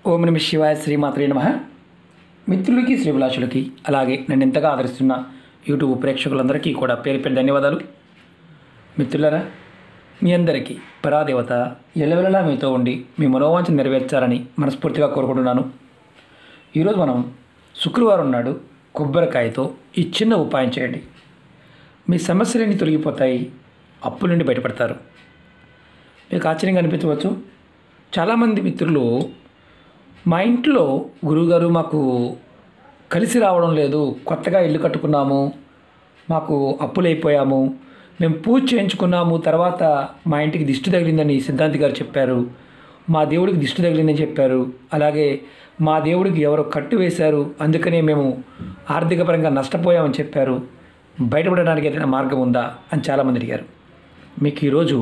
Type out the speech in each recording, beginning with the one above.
ఓం నమ శివాయ శ్రీమాత్రే నమ మిత్రులకి శ్రీభిలాషులకి అలాగే నన్ను ఎంతగా ఆదరిస్తున్న యూట్యూబ్ ప్రేక్షకులందరికీ కూడా పేరు పేరు ధన్యవాదాలు మిత్రులరా మీ అందరికీ పరాదేవత ఎల్లవెల్లలా మీతో ఉండి మీ మనోవాంఛ నెరవేర్చాలని మనస్ఫూర్తిగా కోరుకుంటున్నాను ఈరోజు మనం శుక్రవారం నాడు కొబ్బరికాయతో ఈ చిన్న ఉపాయం చేయండి మీ సమస్యలన్నీ తొలగిపోతాయి అప్పుల నుండి బయటపడతారు మీకు ఆశ్చర్యంగా అనిపించవచ్చు చాలామంది మిత్రులు మా ఇంట్లో గురువుగారు మాకు కలిసి రావడం లేదు కొత్తగా ఇల్లు కట్టుకున్నాము మాకు అప్పులైపోయాము మేము పూజ చేయించుకున్నాము తర్వాత మా ఇంటికి దిష్టి తగిలిందని సిద్ధాంతి గారు చెప్పారు మా దేవుడికి దిష్టి తగిలిందని చెప్పారు అలాగే మా దేవుడికి ఎవరో కట్టు వేశారు అందుకనే మేము ఆర్థిక పరంగా నష్టపోయామని చెప్పారు బయటపడడానికి ఏదైనా మార్గం ఉందా అని చాలామంది అడిగారు మీకు ఈరోజు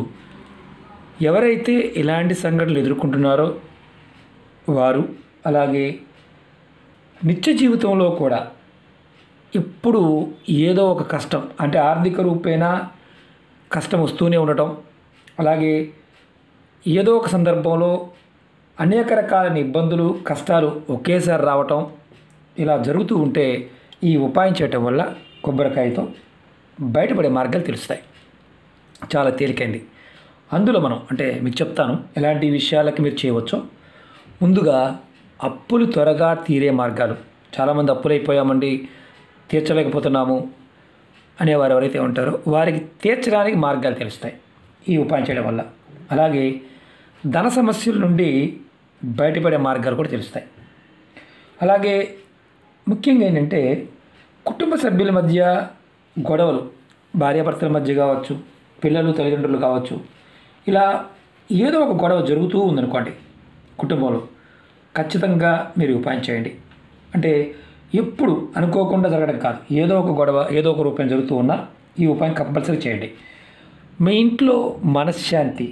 ఎవరైతే ఇలాంటి సంఘటనలు ఎదుర్కొంటున్నారో వారు అలాగే నిత్య జీవితంలో కూడా ఇప్పుడు ఏదో ఒక కష్టం అంటే ఆర్థిక రూపేణా కష్టం వస్తూనే ఉండటం అలాగే ఏదో ఒక సందర్భంలో అనేక రకాలైన ఇబ్బందులు కష్టాలు ఒకేసారి రావటం ఇలా జరుగుతూ ఉంటే ఈ ఉపాయం చేయటం వల్ల కొబ్బరికాయతో బయటపడే మార్గాలు తెలుస్తాయి చాలా తేలికైంది అందులో మనం అంటే మీకు చెప్తాను ఎలాంటి విషయాలకి మీరు చేయవచ్చో ముందుగా అప్పులు త్వరగా తీరే మార్గాలు చాలామంది అప్పులు అయిపోయామండి తీర్చలేకపోతున్నాము అనేవారు ఎవరైతే ఉంటారో వారికి తీర్చడానికి మార్గాలు తెలుస్తాయి ఈ ఉపాయం చేయడం వల్ల అలాగే ధన సమస్యల నుండి బయటపడే మార్గాలు కూడా తెలుస్తాయి అలాగే ముఖ్యంగా ఏంటంటే కుటుంబ సభ్యుల మధ్య గొడవలు భార్యాభర్తల మధ్య కావచ్చు పిల్లలు తల్లిదండ్రులు కావచ్చు ఇలా ఏదో ఒక గొడవ జరుగుతూ ఉందనుకోండి కుటుంబంలో ఖచ్చితంగా మీరు ఈ ఉపాయం చేయండి అంటే ఎప్పుడు అనుకోకుండా జరగడం కాదు ఏదో ఒక గొడవ ఏదో ఒక రూపాయం జరుగుతూ ఉన్నా ఈ ఉపాయం కంపల్సరీ చేయండి మీ ఇంట్లో మనశ్శాంతి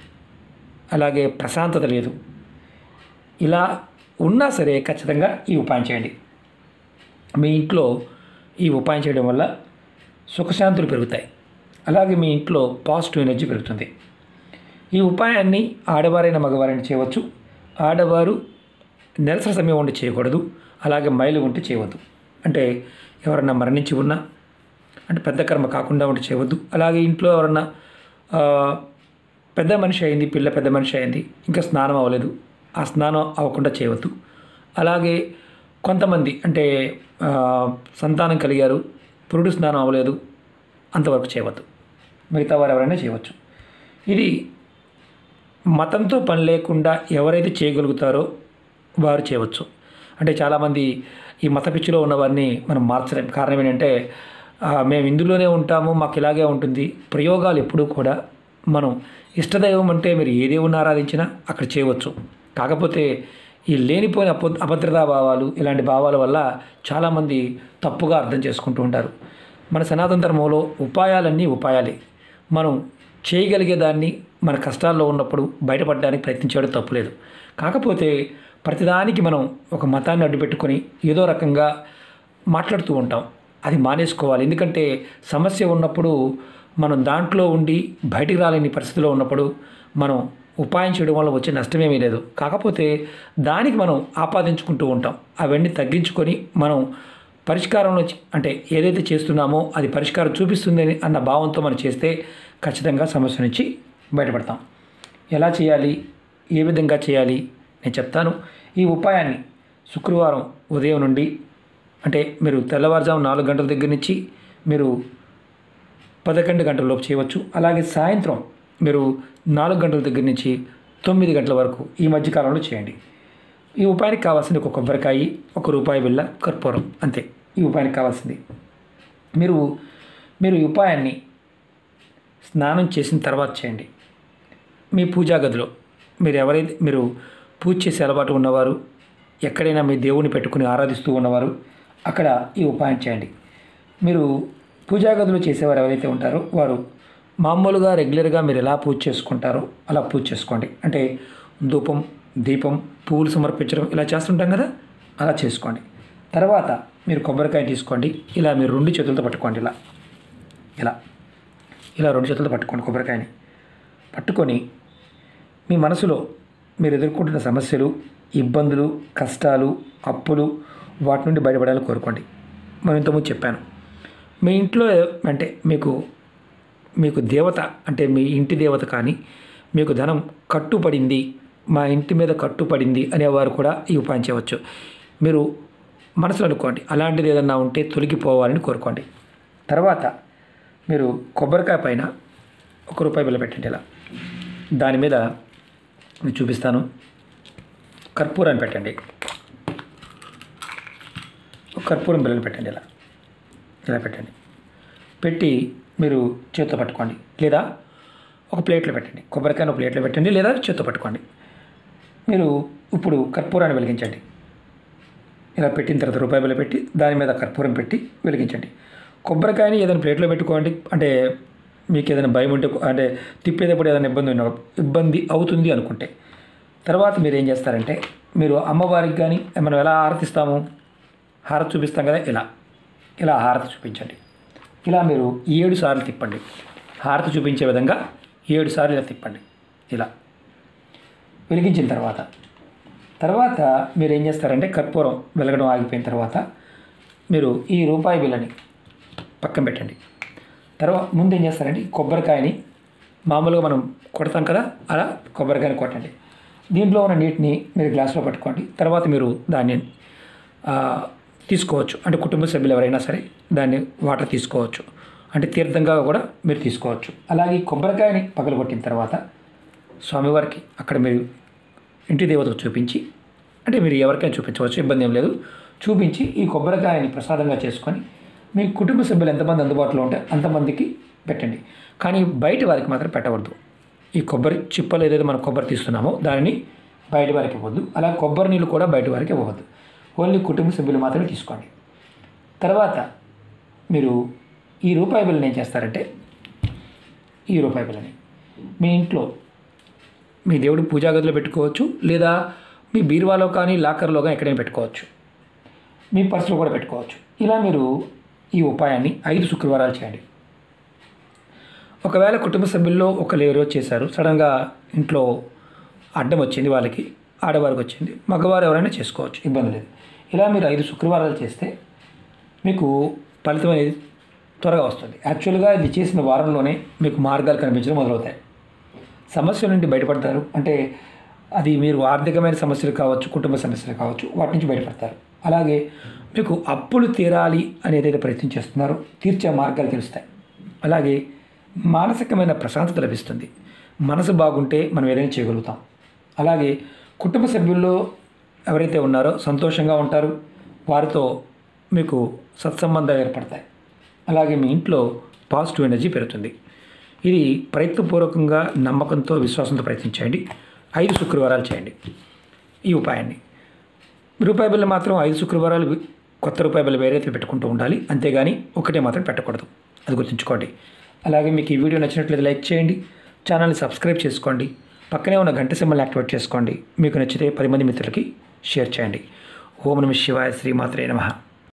అలాగే ప్రశాంతత లేదు ఇలా ఉన్నా సరే ఖచ్చితంగా ఈ ఉపాయం చేయండి మీ ఇంట్లో ఈ ఉపాయం చేయడం వల్ల సుఖశాంతులు పెరుగుతాయి అలాగే మీ ఇంట్లో పాజిటివ్ ఎనర్జీ పెరుగుతుంది ఈ ఉపాయాన్ని ఆడవారైన మగవారైనా చేయవచ్చు ఆడవారు నెలసరి సమయం ఉండి చేయకూడదు అలాగే మైలు ఉంటే చేయవద్దు అంటే ఎవరన్నా మరణించి ఉన్నా అంటే పెద్ద కర్మ కాకుండా ఉండి చేయవద్దు అలాగే ఇంట్లో ఎవరన్నా ఆ, పెద్ద మనిషి అయింది పిల్ల పెద్ద మనిషి అయింది ఇంకా స్నానం అవ్వలేదు ఆ స్నానం అవ్వకుండా చేయవద్దు అలాగే కొంతమంది అంటే ఆ, సంతానం కలిగారు పురుడు స్నానం అవ్వలేదు అంతవరకు చేయవద్దు మిగతా వారు ఎవరైనా చేయవచ్చు ఇది మతంతో పని లేకుండా ఎవరైతే చేయగలుగుతారో వారు చేయవచ్చు అంటే చాలామంది ఈ మత పిచ్చిలో ఉన్న వారిని మనం మార్చలేం కారణం ఏంటంటే ఆ, మేము ఇందులోనే ఉంటాము మాకు ఇలాగే ఉంటుంది ప్రయోగాలు ఎప్పుడూ కూడా మనం ఇష్టదైవం అంటే మీరు ఏ దేవుని ఆరాధించినా అక్కడ చేయవచ్చు కాకపోతే ఈ లేనిపోయిన అప అభద్రతా భావాలు ఇలాంటి భావాల వల్ల చాలామంది తప్పుగా అర్థం చేసుకుంటూ ఉంటారు మన సనాతన ధర్మంలో ఉపాయాలన్నీ ఉపాయాలే మనం చేయగలిగేదాన్ని మన కష్టాల్లో ఉన్నప్పుడు బయటపడడానికి ప్రయత్నించడం తప్పులేదు కాకపోతే ప్రతిదానికి మనం ఒక మతాన్ని అడ్డుపెట్టుకొని ఏదో రకంగా మాట్లాడుతూ ఉంటాం అది మానేసుకోవాలి ఎందుకంటే సమస్య ఉన్నప్పుడు మనం దాంట్లో ఉండి బయటికి రాలేని పరిస్థితిలో ఉన్నప్పుడు మనం ఉపాయం చేయడం వల్ల వచ్చే నష్టమేమీ లేదు కాకపోతే దానికి మనం ఆపాదించుకుంటూ ఉంటాం అవన్నీ తగ్గించుకొని మనం పరిష్కారంలో చ- అంటే ఏదైతే చేస్తున్నామో అది పరిష్కారం చూపిస్తుంది అన్న భావంతో మనం చేస్తే ఖచ్చితంగా సమస్య నుంచి బయటపడతాం ఎలా చేయాలి ఏ విధంగా చేయాలి నేను చెప్తాను ఈ ఉపాయాన్ని శుక్రవారం ఉదయం నుండి అంటే మీరు తెల్లవారుజాము నాలుగు గంటల దగ్గర నుంచి మీరు పదకొండు గంటల లోపు చేయవచ్చు అలాగే సాయంత్రం మీరు నాలుగు గంటల దగ్గర నుంచి తొమ్మిది గంటల వరకు ఈ మధ్య కాలంలో చేయండి ఈ ఉపాయానికి కావాల్సింది ఒక కొబ్బరికాయ ఒక రూపాయి బిళ్ళ కర్పూరం అంతే ఈ ఉపాయానికి కావాల్సింది మీరు మీరు ఈ ఉపాయాన్ని స్నానం చేసిన తర్వాత చేయండి మీ పూజా గదిలో మీరు ఎవరైతే మీరు పూజ చేసే అలవాటు ఉన్నవారు ఎక్కడైనా మీ దేవుని పెట్టుకుని ఆరాధిస్తూ ఉన్నవారు అక్కడ ఈ ఉపాయం చేయండి మీరు పూజా గదిలో చేసేవారు ఎవరైతే ఉంటారో వారు మామూలుగా రెగ్యులర్గా మీరు ఎలా పూజ చేసుకుంటారో అలా పూజ చేసుకోండి అంటే ధూపం దీపం పువ్వులు సమర్పించడం ఇలా చేస్తుంటాం కదా అలా చేసుకోండి తర్వాత మీరు కొబ్బరికాయ తీసుకోండి ఇలా మీరు రెండు చేతులతో పట్టుకోండి ఇలా ఇలా ఇలా రెండు చేతులతో పట్టుకోండి కొబ్బరికాయని పట్టుకొని మీ మనసులో మీరు ఎదుర్కొంటున్న సమస్యలు ఇబ్బందులు కష్టాలు అప్పులు వాటి నుండి బయటపడాలని కోరుకోండి మనం ఇంతకుముందు చెప్పాను మీ ఇంట్లో అంటే మీకు మీకు దేవత అంటే మీ ఇంటి దేవత కానీ మీకు ధనం కట్టుపడింది మా ఇంటి మీద కట్టుపడింది అనేవారు కూడా ఈ ఉపాయం చేయవచ్చు మీరు మనసులో అనుకోండి అలాంటిది ఏదన్నా ఉంటే తొలగిపోవాలని కోరుకోండి తర్వాత మీరు కొబ్బరికాయ పైన ఒక రూపాయి బిల్ల పెట్టండి ఇలా దాని మీద నేను చూపిస్తాను కర్పూరాన్ని పెట్టండి ఒక కర్పూరం బిల్లలు పెట్టండి ఇలా ఇలా పెట్టండి పెట్టి మీరు చేత్తో పట్టుకోండి లేదా ఒక ప్లేట్లో పెట్టండి కొబ్బరికాయను ఒక ప్లేట్లో పెట్టండి లేదా చేత్తో పట్టుకోండి మీరు ఇప్పుడు కర్పూరాన్ని వెలిగించండి ఇలా పెట్టిన తర్వాత రూపాయి బిల్ల పెట్టి దాని మీద కర్పూరం పెట్టి వెలిగించండి కొబ్బరికాయని ఏదైనా ప్లేట్లో పెట్టుకోండి అంటే మీకు ఏదైనా భయం ఉంటే అంటే తిప్పేటప్పుడు ఏదైనా ఇబ్బంది ఉన్న ఇబ్బంది అవుతుంది అనుకుంటే తర్వాత మీరు ఏం చేస్తారంటే మీరు అమ్మవారికి కానీ మనం ఎలా హారతిస్తాము హారతి చూపిస్తాం కదా ఇలా ఇలా హారతి చూపించండి ఇలా మీరు ఏడు సార్లు తిప్పండి హారతి చూపించే విధంగా ఏడు సార్లు ఇలా తిప్పండి ఇలా వెలిగించిన తర్వాత తర్వాత మీరు ఏం చేస్తారంటే కర్పూరం వెలగడం ఆగిపోయిన తర్వాత మీరు ఈ రూపాయి బిల్లని పక్కన పెట్టండి తర్వాత ముందు ఏం చేస్తారంటే ఈ కొబ్బరికాయని మామూలుగా మనం కొడతాం కదా అలా కొబ్బరికాయని కొట్టండి దీంట్లో ఉన్న నీటిని మీరు గ్లాస్లో పట్టుకోండి తర్వాత మీరు దాన్ని ఆ, తీసుకోవచ్చు అంటే కుటుంబ సభ్యులు ఎవరైనా సరే దాన్ని వాటర్ తీసుకోవచ్చు అంటే తీర్థంగా కూడా మీరు తీసుకోవచ్చు అలాగే ఈ కొబ్బరికాయని పగలగొట్టిన తర్వాత స్వామివారికి అక్కడ మీరు ఇంటి దేవతకు చూపించి అంటే మీరు ఎవరికైనా చూపించవచ్చు ఇబ్బంది ఏం లేదు చూపించి ఈ కొబ్బరికాయని ప్రసాదంగా చేసుకొని మీ కుటుంబ సభ్యులు ఎంతమంది అందుబాటులో ఉంటే అంతమందికి పెట్టండి కానీ బయట వారికి మాత్రం పెట్టవద్దు ఈ కొబ్బరి చిప్పలు ఏదైతే మనం కొబ్బరి తీస్తున్నామో దానిని బయట వారికి ఇవ్వద్దు అలా కొబ్బరి నీళ్ళు కూడా బయట వారికి ఇవ్వవద్దు ఓన్లీ కుటుంబ సభ్యులు మాత్రమే తీసుకోండి తర్వాత మీరు ఈ రూపాయి బిల్లని ఏం చేస్తారంటే ఈ రూపాయి బిల్లని మీ ఇంట్లో మీ దేవుడు పూజా గదిలో పెట్టుకోవచ్చు లేదా మీ బీరువాలో కానీ లాకర్లో కానీ ఎక్కడైనా పెట్టుకోవచ్చు మీ పర్సులో కూడా పెట్టుకోవచ్చు ఇలా మీరు ఈ ఉపాయాన్ని ఐదు శుక్రవారాలు చేయండి ఒకవేళ కుటుంబ సభ్యుల్లో ఒకరు ఎవరో చేశారు సడన్గా ఇంట్లో అడ్డం వచ్చింది వాళ్ళకి ఆడవారికి వచ్చింది మగవారు ఎవరైనా చేసుకోవచ్చు ఇబ్బంది లేదు ఇలా మీరు ఐదు శుక్రవారాలు చేస్తే మీకు ఫలితం అనేది త్వరగా వస్తుంది యాక్చువల్గా ఇది చేసిన వారంలోనే మీకు మార్గాలు కనిపించడం మొదలవుతాయి సమస్యల నుండి బయటపడతారు అంటే అది మీరు ఆర్థికమైన సమస్యలు కావచ్చు కుటుంబ సమస్యలు కావచ్చు వాటి నుంచి బయటపడతారు అలాగే మీకు అప్పులు తీరాలి అనేది ఏదైతే ప్రయత్నం చేస్తున్నారో తీర్చే మార్గాలు తెలుస్తాయి అలాగే మానసికమైన ప్రశాంతత లభిస్తుంది మనసు బాగుంటే మనం ఏదైనా చేయగలుగుతాం అలాగే కుటుంబ సభ్యుల్లో ఎవరైతే ఉన్నారో సంతోషంగా ఉంటారు వారితో మీకు సత్సంబంధాలు ఏర్పడతాయి అలాగే మీ ఇంట్లో పాజిటివ్ ఎనర్జీ పెరుగుతుంది ఇది ప్రయత్నపూర్వకంగా నమ్మకంతో విశ్వాసంతో ప్రయత్నించండి ఐదు శుక్రవారాలు చేయండి ఈ ఉపాయాన్ని రూపాయి బిల్లు మాత్రం ఐదు శుక్రవారాలు వి- కొత్త రూపాయి బిల్లు వేరైతే పెట్టుకుంటూ ఉండాలి అంతేగాని ఒకటే మాత్రం పెట్టకూడదు అది గుర్తుంచుకోండి అలాగే మీకు ఈ వీడియో నచ్చినట్లయితే లైక్ చేయండి ఛానల్ని సబ్స్క్రైబ్ చేసుకోండి పక్కనే ఉన్న గంట సింబల్ని యాక్టివేట్ చేసుకోండి మీకు నచ్చితే పది మంది మిత్రులకి షేర్ చేయండి ఓం నమ శివాయ శ్రీమాత్రే నమః